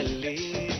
ಜಗದಲ್ಲಿ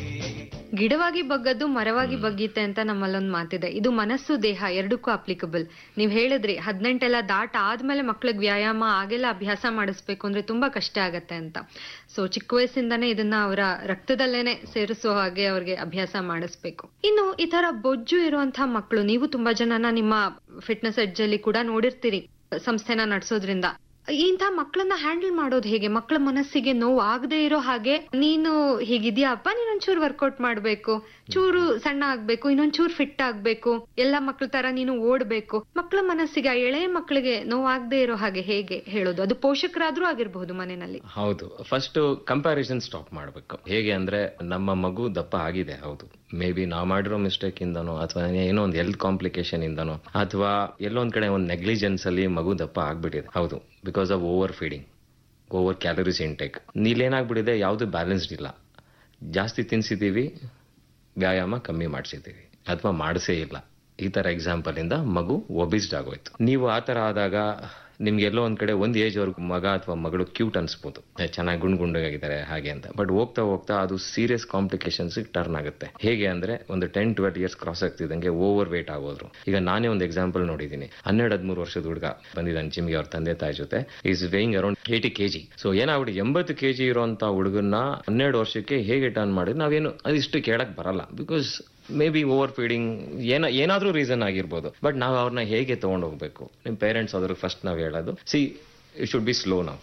ಗಿಡವಾಗಿ ಬಗ್ಗದ್ದು ಮರವಾಗಿ ಬಗ್ಗೀತೆ ಅಂತ ನಮ್ಮಲ್ಲೊಂದು ಮಾತಿದೆ ಇದು ಮನಸ್ಸು ದೇಹ ಎರಡಕ್ಕೂ ಅಪ್ಲಿಕಬಲ್ ನೀವ್ ಹೇಳಿದ್ರಿ ಹದಿನೆಂಟೆಲ್ಲ ದಾಟ ಆದ್ಮೇಲೆ ಮಕ್ಳಿಗೆ ವ್ಯಾಯಾಮ ಆಗೆಲ್ಲ ಅಭ್ಯಾಸ ಮಾಡಿಸ್ಬೇಕು ಅಂದ್ರೆ ತುಂಬಾ ಕಷ್ಟ ಆಗತ್ತೆ ಅಂತ ಸೊ ಚಿಕ್ಕ ವಯಸ್ಸಿಂದಾನೇ ಇದನ್ನ ಅವರ ರಕ್ತದಲ್ಲೇನೆ ಸೇರಿಸೋ ಹಾಗೆ ಅವ್ರಿಗೆ ಅಭ್ಯಾಸ ಮಾಡಿಸ್ಬೇಕು ಇನ್ನು ಈ ತರ ಬೊಜ್ಜು ಇರುವಂತಹ ಮಕ್ಕಳು ನೀವು ತುಂಬಾ ಜನನ ನಿಮ್ಮ ಫಿಟ್ನೆಸ್ ಎಡ್ಜ್ ಅಲ್ಲಿ ಕೂಡ ನೋಡಿರ್ತೀರಿ ಸಂಸ್ಥೆನ ನಡೆಸೋದ್ರಿಂದ ಇಂಥ ಮಕ್ಕಳನ್ನ ಹ್ಯಾಂಡಲ್ ಮಾಡೋದು ಹೇಗೆ ಮಕ್ಕಳ ಮನಸ್ಸಿಗೆ ನೋವು ಆಗದೆ ಇರೋ ಹಾಗೆ ನೀನು ಹೀಗಿದ್ಯಾಪ್ಪ ನೀನೊಂಚೂರು ವರ್ಕೌಟ್ ಮಾಡ್ಬೇಕು ಚೂರು ಸಣ್ಣ ಆಗ್ಬೇಕು ಇನ್ನೊಂಚೂರು ಫಿಟ್ ಆಗ್ಬೇಕು ಎಲ್ಲ ಮಕ್ಳ ತರ ನೀನು ಓಡ್ಬೇಕು ಮಕ್ಕಳ ಮನಸ್ಸಿಗೆ ಆ ಎಳೆಯ ಮಕ್ಕಳಿಗೆ ನೋವಾಗದೆ ಇರೋ ಹಾಗೆ ಹೇಗೆ ಹೇಳೋದು ಅದು ಪೋಷಕರಾದ್ರೂ ಆಗಿರಬಹುದು ಮನೆಯಲ್ಲಿ ಹೌದು ಫಸ್ಟ್ ಕಂಪ್ಯಾರಿಸನ್ ಸ್ಟಾಪ್ ಮಾಡಬೇಕು ಹೇಗೆ ಅಂದ್ರೆ ನಮ್ಮ ಮಗು ದಪ್ಪ ಆಗಿದೆ ಹೌದು ಮೇ ಬಿ ನಾವು ಮಾಡಿರೋ ಮಿಸ್ಟೇಕ್ ಇಂದನೋ ಅಥವಾ ಏನೋ ಒಂದು ಹೆಲ್ತ್ ಕಾಂಪ್ಲಿಕೇಶನ್ ಇಂದನೋ ಅಥವಾ ಎಲ್ಲೋ ಒಂದ್ ಕಡೆ ಒಂದು ನೆಗ್ಲಿಜೆನ್ಸ್ ಅಲ್ಲಿ ಮಗು ದಪ್ಪ ಆಗ್ಬಿಟ್ಟಿದೆ ಹೌದು because of over feeding over calories intake ನೀಲೇನಾಗ್ಬಿಟ್ಟಿದೆ ಯಾವುದು ಬ್ಯಾಲೆನ್ಸ್ಡ್ ಇಲ್ಲ ಜಾಸ್ತಿ ತಿನ್ಸಿದ್ದೀವಿ ವ್ಯಾಯಾಮ ಕಮ್ಮಿ ಮಾಡಿಸಿದ್ದೀವಿ ಅಥವಾ ಮಾಡಿಸೇ ಇಲ್ಲ ಈ ತರ ಎಕ್ಸಾಂಪಲ್ ಇಂದ ಮಗು ಒಬಿಸ್ಡ್ ಆಗೋಯ್ತು ನೀವು ಆ ತರ ಆದಾಗ ನಿಮ್ಗೆ ಎಲ್ಲೋ ಒಂದ್ ಕಡೆ ಒಂದ್ ಏಜ್ ಅವ್ರಿಗೆ ಮಗ ಅಥವಾ ಮಗಳು ಕ್ಯೂಟ್ ಅನ್ಸ್ಬೋದು ಚೆನ್ನಾಗಿ ಗುಂಡ್ ಗುಂಡಾಗಿದ್ದಾರೆ ಹಾಗೆ ಅಂತ ಬಟ್ ಹೋಗ್ತಾ ಹೋಗ್ತಾ ಅದು ಸೀರಿಯಸ್ ಕಾಂಪ್ಲಿಕೇಶನ್ಸ್ ಟರ್ನ್ ಆಗುತ್ತೆ ಹೇಗೆ ಅಂದ್ರೆ ಒಂದು ಟೆನ್ ಟ್ವೆಲ್ ಇಯರ್ಸ್ ಕ್ರಾಸ್ ಆಗ್ತಿದ್ದಂಗೆ ಓವರ್ ವೇಟ್ ಆಗೋದ್ರು ಈಗ ನಾನೇ ಒಂದು ಎಕ್ಸಾಂಪಲ್ ನೋಡಿದ್ದೀನಿ ಹನ್ನೆರಡು ಹದಿಮೂರು ವರ್ಷದ ಹುಡುಗ ಬಂದಿದ್ದಾನೆ ಜಿಮ್ಗೆ ಅವ್ರ ತಂದೆ ತಾಯಿ ಜೊತೆ is weighing around eighty KG so ಏನಾಗ್ಬಿಟ್ಟು ಎಂಬತ್ತು ಕೆಜಿ ಇರುವಂತ ಹುಡುಗನ್ನ ಹನ್ನೆರಡು ವರ್ಷಕ್ಕೆ ಹೇಗೆ ಟರ್ನ್ ಮಾಡಿದ್ರೆ ನಾವೇನು ಅದಿಷ್ಟು ಕೇಳಕ್ ಬರಲ್ಲ because maybe over feeding ಏನ ಏನಾದ್ರೂ ರೀಸನ್ ಆಗಿರ್ಬೋದು ಬಟ್ ನಾವು ಅವ್ರನ್ನ ಹೇಗೆ ತಗೊಂಡು ಹೋಗ್ಬೇಕು ನಿಮ್ಮ ಪೇರೆಂಟ್ಸ್ ಅದ್ರಿಗೆ ಫಸ್ಟ್ ನಾವು ಹೇಳೋದು see it should be slow ನಾವು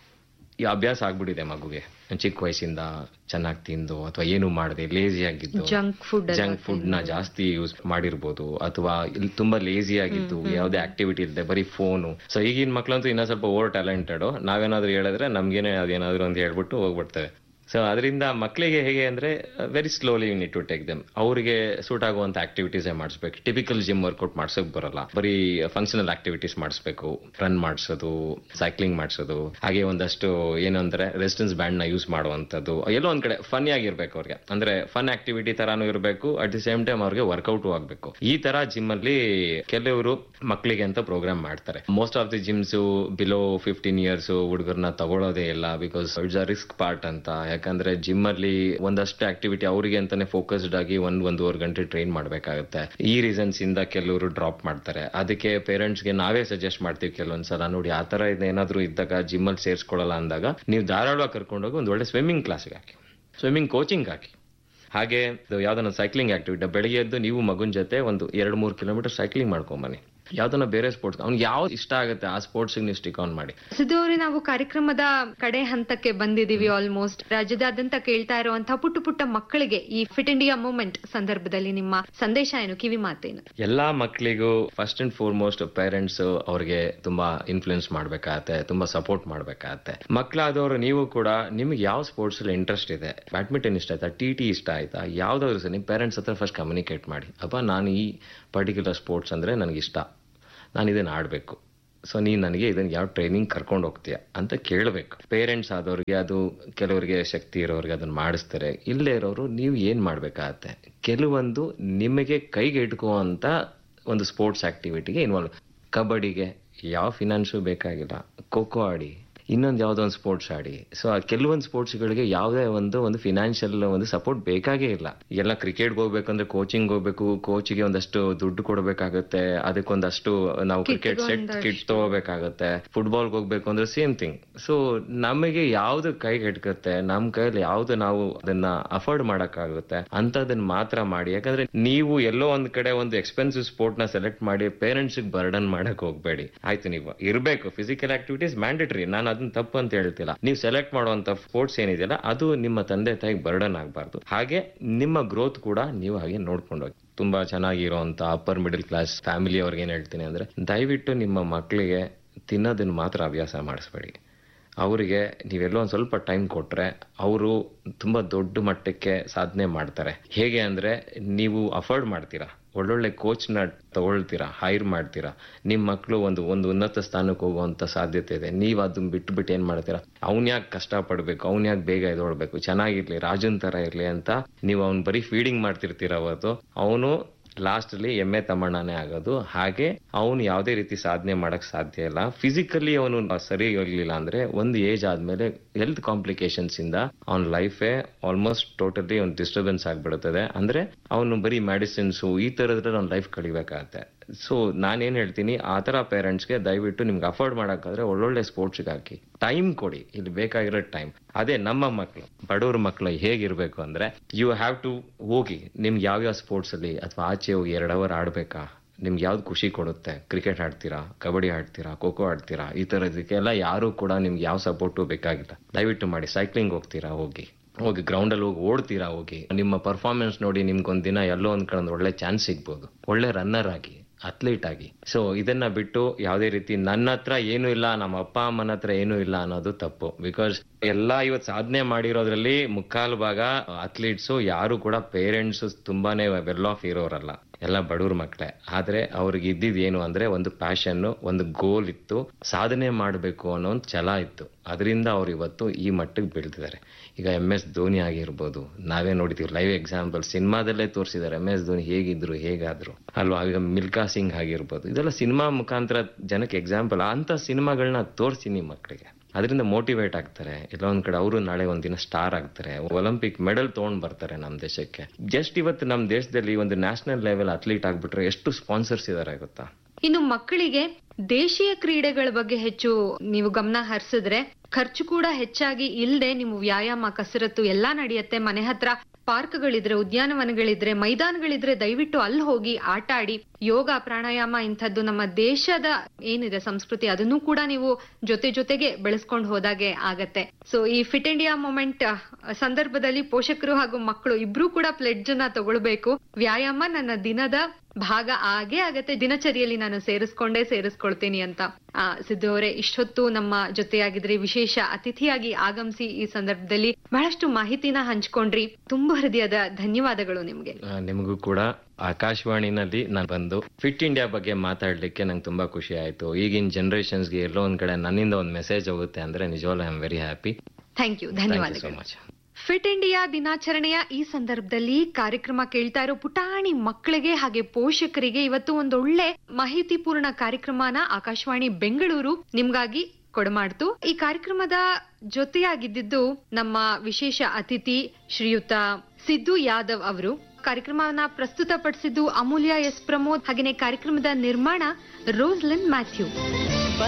ಈ ಅಭ್ಯಾಸ ಆಗ್ಬಿಟ್ಟಿದೆ ಮಗುಗೆ ಚಿಕ್ಕ ವಯಸ್ಸಿಂದ ಚೆನ್ನಾಗಿ ತಿಂದು ಅಥವಾ ಏನು ಮಾಡದೆ ಲೇಜಿ ಆಗಿದ್ದು ಜಂಕ್ ಫುಡ್ ಜಂಕ್ ಫುಡ್ ನ ಜಾಸ್ತಿ ಯೂಸ್ ಮಾಡಿರ್ಬೋದು ಅಥವಾ ಇಲ್ಲಿ ತುಂಬಾ ಲೇಜಿ ಆಗಿದ್ದು ಯಾವುದೇ ಆಕ್ಟಿವಿಟಿ ಇಲ್ಲದೆ ಬರೀ ಫೋನು ಸೊ ಈಗಿನ ಮಕ್ಳಂತೂ ಇನ್ನೂ ಸ್ವಲ್ಪ ಓವರ್ ಟ್ಯಾಲೆಂಟೆಡ್ ನಾವೇನಾದ್ರೂ ಹೇಳಿದ್ರೆ ನಮ್ಗೇನೆ ಅದೇನಾದ್ರೂ ಅಂತ ಹೇಳ್ಬಿಟ್ಟು ಹೋಗ್ಬಿಡ್ತೇವೆ ಸೊ ಅದರಿಂದ ಮಕ್ಕಳಿಗೆ ಹೇಗೆ ಅಂದ್ರೆ very slowly you need to take them ಅವರಿಗೆ ಸೂಟ್ ಆಗುವಂತ ಆಕ್ಟಿವಿಟೀಸ್ ಮಾಡಿಸ್ಬೇಕು ಟಿಪಿಕಲ್ ಜಿಮ್ ವರ್ಕೌಟ್ ಮಾಡ್ಸಕ್ ಬರಲ್ಲ ಬರೀ ಫಂಕ್ಷನಲ್ ಆಕ್ಟಿವಿಟೀಸ್ ಮಾಡಿಸ್ಬೇಕು ರನ್ ಮಾಡಿಸೋದು ಸೈಕ್ಲಿಂಗ್ ಮಾಡಿಸೋದು ಹಾಗೆ ಒಂದಷ್ಟು ಏನಂದ್ರೆ ರೆಸಿಸ್ಟೆನ್ಸ್ ಬ್ಯಾಂಡ್ ನ ಯೂಸ್ ಮಾಡುವಂತದ್ದು ಎಲ್ಲೋ ಒಂದ್ ಕಡೆ ಫನ್ ಆಗಿರ್ಬೇಕು ಅವ್ರಿಗೆ ಅಂದ್ರೆ ಫನ್ ಆಕ್ಟಿವಿಟಿ ತರಾನು ಇರಬೇಕು ಅಟ್ ದಿ ಸೇಮ್ ಟೈಮ್ ಅವ್ರಿಗೆ ವರ್ಕೌಟ್ ಆಗ್ಬೇಕು ಈ ತರ ಜಿಮ್ ಅಲ್ಲಿ ಕೆಲವರು ಮಕ್ಕಳಿಗೆ ಅಂತ ಪ್ರೋಗ್ರಾಮ್ ಮಾಡ್ತಾರೆ most of the gyms below fifteen years ಹುಡುಗರನ್ನ ತಗೊಳ್ಳೋದೇ ಇಲ್ಲ because it's a risk part ಅಂತ ಯಾಕಂದ್ರೆ ಜಿಮ್ ಅಲ್ಲಿ ಒಂದಷ್ಟು ಆಕ್ಟಿವಿಟಿ ಅವರಿಗೆ ಅಂತಾನೆ ಫೋಕಸ್ಡ್ ಆಗಿ ಒಂದ್ ಒಂದೂವರೆ ಗಂಟೆ ಟ್ರೈನ್ ಮಾಡ್ಬೇಕಾಗುತ್ತೆ ಈ ರೀಸನ್ಸ್ ಇಂದ ಕೆಲವರು ಡ್ರಾಪ್ ಮಾಡ್ತಾರೆ ಅದಕ್ಕೆ ಪೇರೆಂಟ್ಸ್ ಗೆ ನಾವೇ ಸಜೆಸ್ಟ್ ಮಾಡ್ತೀವಿ ಕೆಲವೊಂದ್ಸಲ ನೋಡಿ ಆ ತರ ಏನಾದ್ರೂ ಇದ್ದಾಗ ಜಿಮ್ ಅಲ್ಲಿ ಸೇರ್ಸ್ಕೊಳ್ಳಲ್ಲ ಅಂದಾಗ ನೀವು ಧಾರಾಳವಾಗಿ ಕರ್ಕೊಂಡೋಗಿ ಒಂದು ಒಳ್ಳೆ ಸ್ವಿಮ್ಮಿಂಗ್ ಕ್ಲಾಸ್ಗೆ ಹಾಕಿ ಸ್ವಿಮ್ಮಿಂಗ್ ಕೋಚಿಂಗ್ ಹಾಕಿ ಹಾಗೆ ಯಾವ್ದನ್ನ ಸೈಕ್ಲಿಂಗ್ ಆಕ್ಟಿವಿಟಿ ಬೆಳಿಗ್ಗೆ ಎದ್ದು ನೀವು ಮಗುನ್ ಜೊತೆ ಒಂದು ಎರಡು ಮೂರು ಕಿಲೋಮೀಟರ್ ಸೈಕ್ಲಿಂಗ್ ಮಾಡ್ಕೊಂಬನ್ನಿ ಯಾವ್ದನ್ನ ಬೇರೆ ಸ್ಪೋರ್ಟ್ಸ್ ಅವ್ನಿಗೆ ಯಾವ್ದು ಇಷ್ಟ ಆಗುತ್ತೆ ಆ ಸ್ಪೋರ್ಟ್ಸ್ ನೀವು ಸ್ಟಿಕ್ ಆನ್ ಮಾಡಿ ಸಿದ್ದು ಅವರೇ ನಾವು ಕಾರ್ಯಕ್ರಮದ ಕಡೆ ಹಂತಕ್ಕೆ ಬಂದಿದೀವಿ ಆಲ್ಮೋಸ್ಟ್ ರಾಜ್ಯದಾದ್ಯಂತ ಕೇಳ್ತಾ ಇರುವಂತಹ ಪುಟ್ಟ ಪುಟ್ಟ ಮಕ್ಕಳಿಗೆ ಈ ಫಿಟ್ ಇಂಡಿಯಾ ಮೂವ್ಮೆಂಟ್ ಸಂದರ್ಭದಲ್ಲಿ ನಿಮ್ಮ ಸಂದೇಶ ಏನು ಕಿವಿ ಮಾತೇನು ಎಲ್ಲಾ ಮಕ್ಕಳಿಗೂ ಫಸ್ಟ್ ಅಂಡ್ ಫಾರ್ಮೋಸ್ಟ್ ಪೇರೆಂಟ್ಸ್ ಅವ್ರಿಗೆ ತುಂಬಾ ಇನ್ಫ್ಲುಯೆನ್ಸ್ ಮಾಡ್ಬೇಕಾಗತ್ತೆ ತುಂಬಾ ಸಪೋರ್ಟ್ ಮಾಡ್ಬೇಕಾಗತ್ತೆ ಮಕ್ಕಳಾದವರು ನೀವು ಕೂಡ ನಿಮ್ಗೆ ಯಾವ ಸ್ಪೋರ್ಟ್ಸ್ ಅಲ್ಲಿ ಇಂಟ್ರೆಸ್ಟ್ ಇದೆ ಬ್ಯಾಡ್ಮಿಂಟನ್ ಇಷ್ಟ ಆಯ್ತಾ ಟಿ ಟಿ ಇಷ್ಟ ಆಯ್ತಾ ಯಾವ್ದಾದ್ರು ಸಹ ನಿಮ್ಮ ಪೇರೆಂಟ್ಸ್ ಹತ್ರ ಫಸ್ಟ್ ಕಮ್ಯುನಿಕೇಟ್ ಮಾಡಿ ಅಪ್ಪ ನಾನು ಈ ಪರ್ಟಿಕ್ಯುಲರ್ ಸ್ಪೋರ್ಟ್ಸ್ ಅಂದ್ರೆ ನನಗೆ ಇಷ್ಟ ನಾನು ಇದನ್ನ ಆಡಬೇಕು ಸೊ ನೀನು ನನಗೆ ಇದನ್ನ ಯಾವ ಟ್ರೈನಿಂಗ್ ಕರ್ಕೊಂಡು ಹೋಗ್ತೀಯ ಅಂತ ಕೇಳಬೇಕು ಪೇರೆಂಟ್ಸ್ ಆದವ್ರಿಗೆ ಅದು ಕೆಲವರಿಗೆ ಶಕ್ತಿ ಇರೋರಿಗೆ ಅದನ್ನ ಮಾಡಿಸ್ತಾರೆ ಇಲ್ಲೇ ಇರೋರು ನೀವು ಏನು ಮಾಡಬೇಕಾಗತ್ತೆ ಕೆಲವೊಂದು ನಿಮಗೆ ಕೈಗೆ ಇಟ್ಕುವಂತ ಒಂದು ಸ್ಪೋರ್ಟ್ಸ್ ಆಕ್ಟಿವಿಟಿಗೆ ಇನ್ವಾಲ್ವ್ ಕಬಡ್ಡಿಗೆ ಯಾವ ಫಿನಾನ್ಸು ಬೇಕಾಗಿಲ್ಲ ಖೋ ಖೋ ಆಡಿ ಇನ್ನೊಂದು ಯಾವುದೋ ಒಂದು ಸ್ಪೋರ್ಟ್ಸ್ ಆಡಿ ಸೊ ಆ ಕೆಲವೊಂದು ಸ್ಪೋರ್ಟ್ಸ್ಗಳಿಗೆ ಯಾವುದೇ ಒಂದು ಒಂದು ಫಿನಾನ್ಷಿಯಲ್ ಒಂದು ಸಪೋರ್ಟ್ ಬೇಕಾಗೇ ಇಲ್ಲ ಎಲ್ಲ ಕ್ರಿಕೆಟ್ಗೆ ಹೋಗ್ಬೇಕಂದ್ರೆ ಕೋಚಿಂಗ್ ಹೋಗ್ಬೇಕು ಕೋಚಿಗೆ ಒಂದಷ್ಟು ದುಡ್ಡು ಕೊಡಬೇಕಾಗುತ್ತೆ ಅದಕ್ಕೊಂದಷ್ಟು ನಾವು ಕ್ರಿಕೆಟ್ ಸೆಟ್ ಕಿಟ್ ತಗೋಬೇಕಾಗುತ್ತೆ ಫುಟ್ಬಾಲ್ಗೆ ಹೋಗ್ಬೇಕು ಅಂದ್ರೆ ಸೇಮ್ ಥಿಂಗ್ ಸೊ ನಮಗೆ ಯಾವ್ದು ಕೈಗೆ ಎಟ್ಕತ್ತೆ ನಮ್ ಕೈಯಲ್ಲಿ ಯಾವ್ದು ನಾವು ಅದನ್ನ ಅಫೋರ್ಡ್ ಮಾಡಕ್ಕಾಗುತ್ತೆ ಅಂತದನ್ನ ಮಾತ್ರ ಮಾಡಿ ಯಾಕಂದ್ರೆ ನೀವು ಎಲ್ಲೋ ಒಂದ್ ಕಡೆ ಒಂದು ಎಕ್ಸ್ಪೆನ್ಸಿವ್ ಸ್ಪೋರ್ಟ್ ನ ಸೆಲೆಕ್ಟ್ ಮಾಡಿ ಪೇರೆಂಟ್ಸ್ ಬರ್ಡನ್ ಮಾಡಕ್ ಹೋಗ್ಬೇಡಿ ಆಯ್ತು ನೀವು ಇರ್ಬೇಕು ಫಿಸಿಕಲ್ ಆಕ್ಟಿವಿಟೀಸ್ ಮ್ಯಾಂಡೇಟರಿ ನಾನು ಅದನ್ನ ತಪ್ಪು ಅಂತ ಹೇಳ್ತಿಲ್ಲ ನೀವು ಸೆಲೆಕ್ಟ್ ಮಾಡುವಂತ ಸ್ಪೋರ್ಟ್ಸ್ ಏನಿದೆಯಲ್ಲ ಅದು ನಿಮ್ಮ ತಂದೆ ತಾಯಿಗೆ ಬರ್ಡನ್ ಆಗಬಾರ್ದು ಹಾಗೆ ನಿಮ್ಮ ಗ್ರೋತ್ ಕೂಡ ನೀವು ಹಾಗೆ ನೋಡ್ಕೊಂಡು ಹೋಗಿ ತುಂಬಾ ಚೆನ್ನಾಗಿರುವಂತ ಅಪ್ಪರ್ ಮಿಡಲ್ ಕ್ಲಾಸ್ ಫ್ಯಾಮಿಲಿ ಅವ್ರಿಗೆ ಏನ್ ಹೇಳ್ತೀನಿ ಅಂದ್ರೆ ದಯವಿಟ್ಟು ನಿಮ್ಮ ಮಕ್ಕಳಿಗೆ ತಿನ್ನೋದನ್ನ ಮಾತ್ರ ಅಭ್ಯಾಸ ಮಾಡಿಸ್ಬೇಡಿ ಅವರಿಗೆ ನೀವೆಲ್ಲೋ ಒಂದು ಸ್ವಲ್ಪ ಟೈಮ್ ಕೊಟ್ರೆ ಅವರು ತುಂಬಾ ದೊಡ್ಡ ಮಟ್ಟಕ್ಕೆ ಸಾಧನೆ ಮಾಡ್ತಾರೆ ಹೇಗೆ ಅಂದ್ರೆ ನೀವು ಅಫೋರ್ಡ್ ಮಾಡ್ತೀರಾ ಒಳ್ಳೊಳ್ಳೆ ಕೋಚ್ನ ತಗೊಳ್ತೀರಾ ಹೈರ್ ಮಾಡ್ತೀರಾ ನಿಮ್ಮ ಮಕ್ಕಳು ಒಂದು ಒಂದು ಉನ್ನತ ಸ್ಥಾನಕ್ಕೆ ಹೋಗುವಂತ ಸಾಧ್ಯತೆ ಇದೆ ನೀವು ಅದನ್ನ ಬಿಟ್ಟು ಬಿಟ್ಟು ಏನ್ ಮಾಡ್ತೀರಾ ಅವ್ನ್ ಯಾಕೆ ಕಷ್ಟ ಪಡ್ಬೇಕು ಅವ್ನ್ ಯಾಕೆ ಬೇಗ ಎದೊಳ್ಬೇಕು ಚೆನ್ನಾಗಿರ್ಲಿ ರಾಜನ್ ತರ ಇರ್ಲಿ ಅಂತ ನೀವು ಅವ್ನ್ ಬರೀ ಫೀಡಿಂಗ್ ಮಾಡ್ತಿರ್ತೀರ ಅವತ್ತು ಅವನು ಲಾಸ್ಟ್ ಅಲ್ಲಿ ಎಮ್ಮೆ ತಮ್ಮಣ್ಣನೇ ಆಗೋದು ಹಾಗೆ ಅವನು ಯಾವುದೇ ರೀತಿ ಸಾಧನೆ ಮಾಡಕ್ ಸಾಧ್ಯ ಇಲ್ಲ ಫಿಸಿಕಲಿ ಅವನು ಸರಿ ಇರ್ಲಿಲ್ಲ ಅಂದ್ರೆ ಒಂದು ಏಜ್ ಆದ್ಮೇಲೆ ಹೆಲ್ತ್ ಕಾಂಪ್ಲಿಕೇಶನ್ಸ್ ಇಂದ ಅವನ ಲೈಫೇ ಆಲ್ಮೋಸ್ಟ್ ಟೋಟಲಿ ಒಂದು ಡಿಸ್ಟರ್ಬೆನ್ಸ್ ಆಗ್ಬಿಡುತ್ತದೆ ಅಂದ್ರೆ ಅವನು ಬರೀ ಮೆಡಿಸಿನ್ಸ್ ಈ ತರದ್ರಲ್ಲಿ ಅವ್ನ ಲೈಫ್ ಕಳಿಬೇಕಾಗತ್ತೆ ಸೊ ನಾನೇನ್ ಹೇಳ್ತೀನಿ ಆ ತರ ಪೇರೆಂಟ್ಸ್ಗೆ ದಯವಿಟ್ಟು ನಿಮ್ಗೆ ಅಫೋರ್ಡ್ ಮಾಡಕ್ಕಾದ್ರೆ ಒಳ್ಳೊಳ್ಳೆ ಸ್ಪೋರ್ಟ್ಸ್ಗೆ ಹಾಕಿ ಟೈಮ್ ಕೊಡಿ ಇಲ್ಲಿ ಬೇಕಾಗಿರೋ ಟೈಮ್ ಅದೇ ನಮ್ಮ ಮಕ್ಕಳು ಬಡವ್ರ ಮಕ್ಕಳು ಹೇಗಿರ್ಬೇಕು ಅಂದ್ರೆ ಯು ಹ್ಯಾವ್ ಟು ಹೋಗಿ ನಿಮ್ಗೆ ಯಾವ್ಯಾವ ಸ್ಪೋರ್ಟ್ಸ್ ಅಲ್ಲಿ ಅಥವಾ ಆಚೆ ಹೋಗಿ ಎರಡು ಅವರ್ ಆಡ್ಬೇಕಾ ನಿಮ್ಗೆ ಯಾವ್ದು ಖುಷಿ ಕೊಡುತ್ತೆ ಕ್ರಿಕೆಟ್ ಆಡ್ತೀರಾ ಕಬಡ್ಡಿ ಆಡ್ತೀರಾ ಖೋ ಖೋ ಆಡ್ತೀರಾ ಈ ತರದಕ್ಕೆಲ್ಲ ಯಾರು ಕೂಡ ನಿಮ್ಗೆ ಯಾವ ಸಪೋರ್ಟು ಬೇಕಾಗಿಲ್ಲ ದಯವಿಟ್ಟು ಮಾಡಿ ಸೈಕ್ಲಿಂಗ್ ಹೋಗ್ತೀರಾ ಹೋಗಿ ಹೋಗಿ ಗ್ರೌಂಡ್ ಅಲ್ಲಿ ಹೋಗಿ ಓಡ್ತೀರಾ ಹೋಗಿ ನಿಮ್ಮ ಪರ್ಫಾರ್ಮೆನ್ಸ್ ನೋಡಿ ನಿಮ್ಗೊಂದ್ ದಿನ ಎಲ್ಲೋ ಒಂದ್ ಕಡೆ ಒಂದ್ ಒಳ್ಳೆ ಚಾನ್ಸ್ ಸಿಗ್ಬೋದು ಒಳ್ಳೆ ರನ್ನರ್ ಆಗಿ ಅಥ್ಲೀಟ್ ಆಗಿ ಸೊ ಇದನ್ನ ಬಿಟ್ಟು ಯಾವುದೇ ರೀತಿ ನನ್ನ ಹತ್ರ ಏನು ಇಲ್ಲ ನಮ್ಮ ಅಪ್ಪ ಅಮ್ಮನ ಹತ್ರ ಏನು ಇಲ್ಲ ಅನ್ನೋದು ತಪ್ಪು ಬಿಕಾಸ್ ಎಲ್ಲಾ ಇವತ್ತು ಸಾಧನೆ ಮಾಡಿರೋದ್ರಲ್ಲಿ ಮುಕ್ಕಾಲು ಭಾಗ ಅಥ್ಲೀಟ್ಸ್ ಯಾರು ಕೂಡ ಪೇರೆಂಟ್ಸ್ ತುಂಬಾನೇ ವೆಲ್ ಆಫ್ ಇರೋರಲ್ಲ ಎಲ್ಲ ಬಡವ್ರ ಮಕ್ಕಳೇ ಆದ್ರೆ ಅವ್ರಿಗೆ ಇದ್ದಿದ್ ಏನು ಅಂದ್ರೆ ಒಂದು ಪ್ಯಾಷನ್ ಒಂದು ಗೋಲ್ ಇತ್ತು ಸಾಧನೆ ಮಾಡಬೇಕು ಅನ್ನೋ ಒಂದು ಛಲ ಇತ್ತು ಅದರಿಂದ ಅವ್ರು ಇವತ್ತು ಈ ಮಟ್ಟಕ್ಕೆ ಬೆಳೆದಿದ್ದಾರೆ ಈಗ ಎಂ ಎಸ್ ಧೋನಿ ಆಗಿರ್ಬೋದು ನಾವೇ ನೋಡಿದೀವಿ ಲೈವ್ ಎಕ್ಸಾಂಪಲ್ ಸಿನಿಮಾದಲ್ಲೇ ತೋರಿಸಿದ್ದಾರೆ ಎಂ ಎಸ್ ಧೋನಿ ಹೇಗಿದ್ರು ಹೇಗಾದ್ರು ಅಲ್ವಾ ಈಗ ಮಿಲ್ಕಾ ಸಿಂಗ್ ಆಗಿರ್ಬೋದು ಇದೆಲ್ಲ ಸಿನಿಮಾ ಮುಖಾಂತರ ಜನಕ್ಕೆ ಎಕ್ಸಾಂಪಲ್ ಅಂತ ಸಿನಿಮಾಗಳನ್ನ ತೋರಿಸಿ ನಿಮ್ಮ ಮಕ್ಕಳಿಗೆ ಅದರಿಂದ ಮೋಟಿವೇಟ್ ಆಗ್ತಾರೆ ಎಲ್ಲ ಒಂದ್ ಕಡೆ ಅವರು ನಾಳೆ ಒಂದಿನ ಸ್ಟಾರ್ ಆಗ್ತಾರೆ ಒಲಿಂಪಿಕ್ ಮೆಡಲ್ ತಗೊಂಡ್ ಬರ್ತಾರೆ ನಮ್ಮ ದೇಶಕ್ಕೆ ಜಸ್ಟ್ ಇವತ್ತು ನಮ್ಮ ದೇಶದಲ್ಲಿ ಒಂದು ನ್ಯಾಷನಲ್ ಲೆವೆಲ್ ಅಥ್ಲೀಟ್ ಆಗ್ಬಿಟ್ರೆ ಎಷ್ಟು ಸ್ಪಾನ್ಸರ್ಸ್ ಇದಾರೆ ಗೊತ್ತಾ ಇನ್ನು ಮಕ್ಕಳಿಗೆ ದೇಶೀಯ ಕ್ರೀಡೆಗಳ ಬಗ್ಗೆ ಹೆಚ್ಚು ನೀವು ಗಮನ ಹರಿಸಿದ್ರೆ ಖರ್ಚು ಕೂಡ ಹೆಚ್ಚಾಗಿ ಇಲ್ಲದೆ ನೀವು ವ್ಯಾಯಾಮ ಕಸರತ್ತು ಎಲ್ಲಾ ನಡೆಯುತ್ತೆ ಮನೆ ಹತ್ರ ಪಾರ್ಕ್ಗಳಿದ್ರೆ ಉದ್ಯಾನವನಗಳಿದ್ರೆ ಮೈದಾನಗಳಿದ್ರೆ ದಯವಿಟ್ಟು ಅಲ್ಲಿ ಹೋಗಿ ಆಟ ಆಡಿ ಯೋಗ ಪ್ರಾಣಾಯಾಮ ಇಂಥದ್ದು ನಮ್ಮ ದೇಶದ ಏನಿದೆ ಸಂಸ್ಕೃತಿ ಅದನ್ನು ಕೂಡ ನೀವು ಜೊತೆ ಜೊತೆಗೆ ಬೆಳೆಸ್ಕೊಂಡು ಹೋದಾಗೆ ಆಗತ್ತೆ ಸೊ ಈ ಫಿಟ್ ಇಂಡಿಯಾ ಮೂಮೆಂಟ್ ಸಂದರ್ಭದಲ್ಲಿ ಪೋಷಕರು ಹಾಗೂ ಮಕ್ಕಳು ಇಬ್ರು ಕೂಡ ಪ್ಲೆಡ್ಜ್ ಅನ್ನ ತಗೊಳ್ಬೇಕು ವ್ಯಾಯಾಮ ನನ್ನ ದಿನದ ಭಾಗ ಆಗೇ ಆಗತ್ತೆ ದಿನಚರಿಯಲ್ಲಿ ನಾನು ಸೇರಿಸ್ಕೊಂಡೇ ಸೇರಿಸ್ಕೊಳ್ತೀನಿ ಅಂತ ಆ ಸಿದ್ದು ಅವರೇ ಇಷ್ಟೊತ್ತು ನಮ್ಮ ಜೊತೆಯಾಗಿದ್ರಿ ವಿಶೇಷ ಅತಿಥಿಯಾಗಿ ಆಗಮಿಸಿ ಈ ಸಂದರ್ಭದಲ್ಲಿ ಬಹಳಷ್ಟು ಮಾಹಿತಿನ ಹಂಚ್ಕೊಂಡ್ರಿ ತುಂಬಾ ಹೃದಯದ ಧನ್ಯವಾದಗಳು ನಿಮ್ಗೆ ಆ, ನಿಮಗೂ ಕೂಡ ಆಕಾಶವಾಣಿನಲ್ಲಿ ನಾನು ಬಂದು ಫಿಟ್ ಇಂಡಿಯಾ ಬಗ್ಗೆ ಮಾತಾಡ್ಲಿಕ್ಕೆ ನಂಗೆ ತುಂಬಾ ಖುಷಿ ಆಯ್ತು ಈಗಿನ ಜನರೇಷನ್ಸ್ಗೆ ಎಲ್ಲೋ ಒಂದ್ ಕಡೆ ನನ್ನಿಂದ ಒಂದು ಮೆಸೇಜ್ ಹೋಗುತ್ತೆ ಅಂದ್ರೆ ನಿಜವಾಗ್ಲೂ I am very happy thank you thank you so ಧನ್ಯವಾದಗಳು ಮಚ್ ಫಿಟ್ ಇಂಡಿಯಾ ದಿನಾಚರಣೆಯ ಈ ಸಂದರ್ಭದಲ್ಲಿ ಕಾರ್ಯಕ್ರಮ ಕೇಳ್ತಾ ಇರೋ ಪುಟಾಣಿ ಮಕ್ಕಳಿಗೆ ಹಾಗೆ ಪೋಷಕರಿಗೆ ಇವತ್ತು ಒಂದೊಳ್ಳೆ ಮಾಹಿತಿಪೂರ್ಣ ಕಾರ್ಯಕ್ರಮನ ಆಕಾಶವಾಣಿ ಬೆಂಗಳೂರು ನಿಮ್ಗಾಗಿ ಕೊಡಮಾಡ್ತು ಈ ಕಾರ್ಯಕ್ರಮದ ಜೊತೆಯಾಗಿದ್ದು ನಮ್ಮ ವಿಶೇಷ ಅತಿಥಿ ಶ್ರೀಯುತ ಸಿದ್ದು ಯಾದವ್ ಅವರು ಕಾರ್ಯಕ್ರಮವನ್ನ ಪ್ರಸ್ತುತಪಡಿಸಿದ್ದು ಅಮೂಲ್ಯ ಎಸ್ ಪ್ರಮೋದ್ ಹಾಗೆಯೇ ಕಾರ್ಯಕ್ರಮದ ನಿರ್ಮಾಣ ರೋಸ್ಲಿನ್ ಮ್ಯಾಥ್ಯೂ